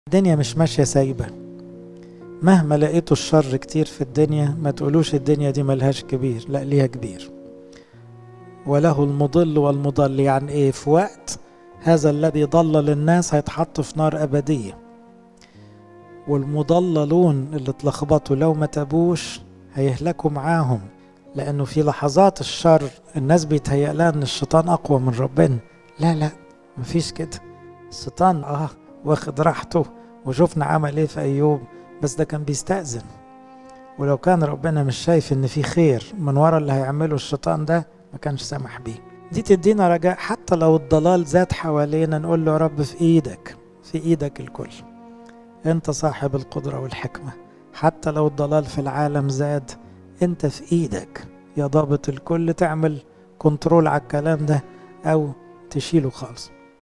الدنيا مش ماشية سايبة مهما لقيتوا الشر كتير في الدنيا ما تقولوش الدنيا دي ملهاش كبير لا ليها كبير وله المضل والمضل يعني ايه في وقت هذا الذي ضلل الناس هيتحط في نار أبدية والمضللون اللي اتلخبطوا لو ما تابوش هيهلكوا معاهم لأنه في لحظات الشر الناس بيتهيأ لها إن الشيطان أقوى من ربنا لا لا مفيش كده الشيطان اه واخد راحته وشفنا عمل ايه في أيوب بس ده كان بيستأذن ولو كان ربنا مش شايف إن في خير من ورا اللي هيعمله الشيطان ده ما كانش سامح بيه دي تدينا رجاء حتى لو الضلال زاد حوالينا نقول له يا رب في ايدك في ايدك الكل انت صاحب القدرة والحكمة حتى لو الضلال في العالم زاد انت في ايدك يا ضابط الكل تعمل كنترول على الكلام ده او تشيله خالص